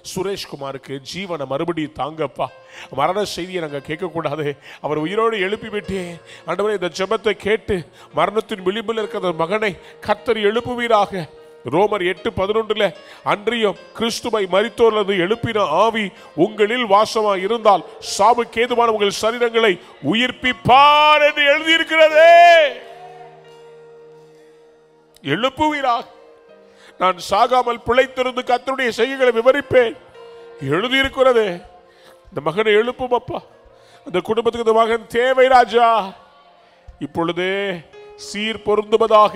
சுரேஷ்குமாருக்கு ஜீவனை மறுபடியும் தாங்கப்பா மரண செய்தியை நாங்கள் கேட்கக்கூடாது அவர் உயிரோடு எழுப்பி விட்டேன் ஆண்டவரே இந்த ஜெபத்தை கேட்டு மரணத்தின் விளிம்பில் இருக்கிற அந்த மகனை கர்த்தர் எழுப்புவீராக ரோமர் எட்டு பதினொன்றுல அன்றியும் கிறிஸ்துவை மரித்தோர்லது எழுப்பின ஆவி உங்களில் வாசமா இருந்தால் சாவுக்கு ஏதுவான உங்கள் சரீரங்களை உயிர்ப்பிப்பார் என்று எழுதியிருக்கிறதே எழுப்புவீராக நான் சாகாமல் பிழைத்திருந்து கத்தருடைய செய்கைகளை விவரிப்பேன் எழுதியிருக்கிறது இந்த மகனை எழுப்பும் அப்பா அந்த குடும்பத்துக்கு இந்த மகன் தேவை ராஜா இப்பொழுதே சீர் பொருந்துவதாக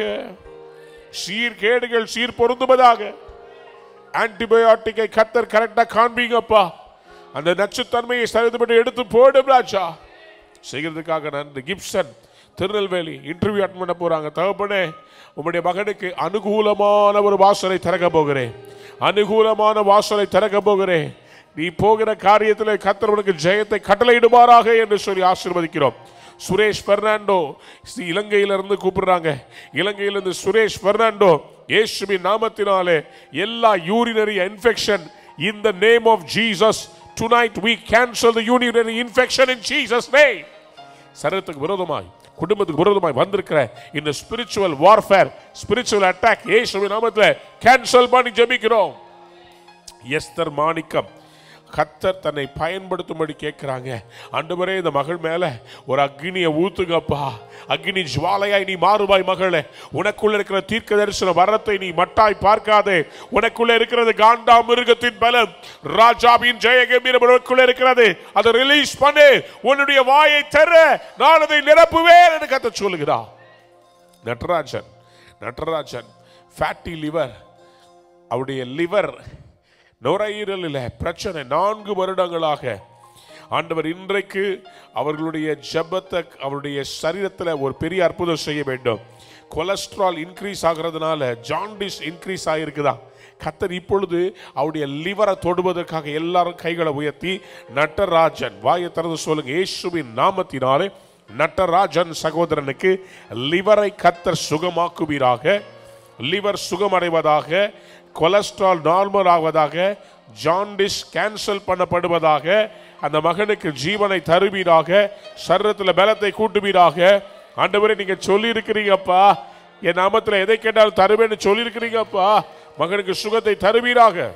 சீர்கேடுகள் சீர் பொருந்துவதாக ஆன்டிபயோட்டிக்கை கத்தர் கரெக்டா காண்பீங்கப்பா அந்த நச்சுத்தன்மையை சரிதுபட்டு எடுத்து போடும் ராஜா செய்கிறதுக்காக நன்றி கிப்சன் திருநெல்வேலி இன்டர்வியூ அட்டன் பண்ண போறாங்க தகப்பனே உம்முடைய மகனுக்கு அனுகூலமான ஒரு வாசலை திறக்க போகிறேன் அனுகூலமான வாசலை திறக்க போகிறேன் நீ போகிற காரியத்தில் கத்தர் உனக்கு ஜெயத்தை கட்டளையிடுமாறாக என்று சொல்லி ஆசீர்வதிக்கிறோம் சுரேஷ் பெர்னாண்டோ இலங்கையிலிருந்து கூப்பிடுறாங்க இலங்கையிலிருந்து சுரேஷ் பெர்னாண்டோ இயேசுவின் நாமத்தினாலே எல்லா urinary infection in the name of Jesus tonight we cancel the urinary infection in Jesus name சரீரத்துக்கு விரோதமாய் குடும்பத்துக்கு விரோதமாய் வந்திருக்கிற இந்த ஸ்பிரிச்சுவல் வார்ஃபேர் ஸ்பிரிச்சுவல் அட்டாக் இயேசுவின் நாமத்தில் கேன்சல் பண்ணி ஜெபிக்கிறோம் எஸ்தர் மாணிக்கம் கத்தர் தன்னை பயன்படுத்தும்படி கேட்கிறாங்க ஆண்டவரே இந்த மகள் மேல ஒரு அக்னியை ஊத்துங்கப்பா அக்னி ஜுவாலையாய் நீ மாறுவாய் மகளே உனக்குள்ள இருக்கிற தீர்க்க தரிசன வரத்தை நீ மட்டாய் பார்க்காதே உனக்குள்ள இருக்கிறது காண்டா மிருகத்தின் பலம் ராஜாவின் ஜெய கம்பீரம் உனக்குள்ள இருக்கிறது அதை ரிலீஸ் பண்ணு உன்னுடைய வாயை தர நான் அதை நிரப்புவேன் என்று கத்த சொல்லுகிறார் நட்ராஜன் நட்ராஜன் ஃபேட்டி லிவர் அவருடைய லிவர் நுரையீரலில் பிரச்சனை நான்கு வருடங்களாக ஆண்டவர் இன்றைக்கு அவர்களுடைய ஜெபத்தை அவருடைய சரீரத்தில் ஒரு பெரிய அற்புதம் செய்ய வேண்டும் கொலஸ்ட்ரால் இன்க்ரீஸ் ஆகிறதுனால ஜாண்டிஸ் இன்க்ரீஸ் ஆகிருக்குதா கத்தர் இப்பொழுது அவருடைய லிவரை தொடுவதற்காக எல்லாரும் கைகளை உயர்த்தி நட்டராஜன் வாயை திறந்து சொல்லுங்க இயேசுவின் நாமத்தினாலே நட்டராஜன் சகோதரனுக்கு லிவரை கத்தர் சுகமாக்குவீராக லிவர் சுகமடைவதாக கொலஸ்ட்ரால் நார்மல் ஆவதாக ஜாண்டிஸ் கேன்சல் பண்ணப்படுவதாக அந்த மகனுக்கு ஜீவனை தருவீராக சரீரத்தில் பலத்தை கூட்டுவீராக ஆண்டவரே நீங்க சொல்லி இருக்கிறீங்கப்பா என் நாமத்தில் எதை கேட்டாலும் தருவேன்னு சொல்லி இருக்கிறீங்கப்பா மகனுக்கு சுகத்தை தருவீராக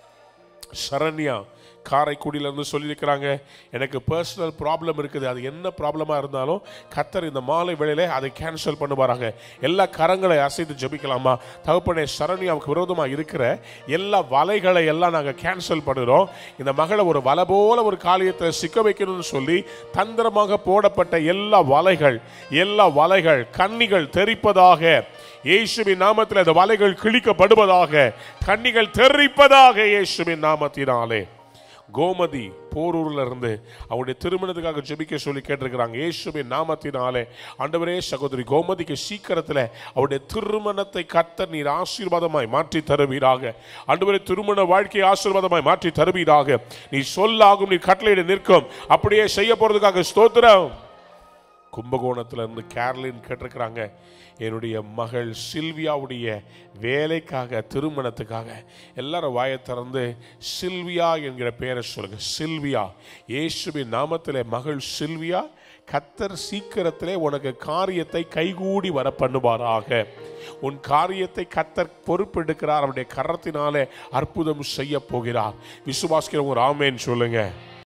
சரண்யா காரைக்குடியில இருந்து சொல்லியிருக்கிறாங்க எனக்கு பர்சனல் ப்ராப்ளம் இருக்குது அது என்ன ப்ராப்ளமாக இருந்தாலும் கத்தர் இந்த மாலை வேளையில அதை கேன்சல் பண்ணுவாராங்க எல்லா கரங்களை அசைத்து ஜெபிக்கலாமா தகப்பனே சரண்யாவுக்கு விரோதமாக இருக்கிற எல்லா வலைகளை எல்லாம் நாங்கள் கேன்சல் பண்ணுறோம் இந்த மகளை ஒரு வலை போல ஒரு காரியத்தை சிக்க வைக்கணும்னு சொல்லி தந்திரமாக போடப்பட்ட எல்லா வலைகள் எல்லா வலைகள் கன்னிகள் தெரிப்பதாக இயேசுவின் நாமத்தில் அந்த வலைகள் கிழிக்கப்படுவதாக கன்னிகள் தெரிப்பதாக இயேசுவின் நாமத்தினாலே கோமதி போரூர்ல இருந்து அவருடைய திருமணத்துக்காக ஜெபிக்க சொல்லி கேட்டிருக்கிறாங்க இயேசுவின் நாமத்தினாலே ஆண்டவரே சகோதரி கோமதிக்கு சீக்கிரத்தில் அவருடைய திருமணத்தை கத்த நீர் ஆசீர்வாதமாய் மாற்றி தருவீராக ஆண்டவரே திருமண வாழ்க்கையை ஆசீர்வாதமாய் மாற்றி தருவீராக நீ சொல்லாகும் நீ கட்டளையிட நிற்கும் அப்படியே செய்ய போறதுக்காக ஸ்தோத்திரம் கும்பகோணத்துல இருந்து கேரளின் கேட்டிருக்கிறாங்க என்னுடைய மகள் சில்வியாவுடைய வேலைக்காக திருமணத்துக்காக எல்லாரும் வாயை திறந்து சில்வியா என்கிற பெயரை சொல்லுங்க சில்வியா இயேசுவின் நாமத்திலே மகள் சில்வியா கத்தர் சீக்கிரத்திலே உனக்கு காரியத்தை கைகூடி வர பண்ணுவாராக உன் காரியத்தை கத்தர் பொறுப்பெடுக்கிறார் அவருடைய கரத்தினாலே அற்புதம் செய்ய போகிறார் விசுவாசிக்கிறவங்க ஒரு ஆமேன்னு சொல்லுங்க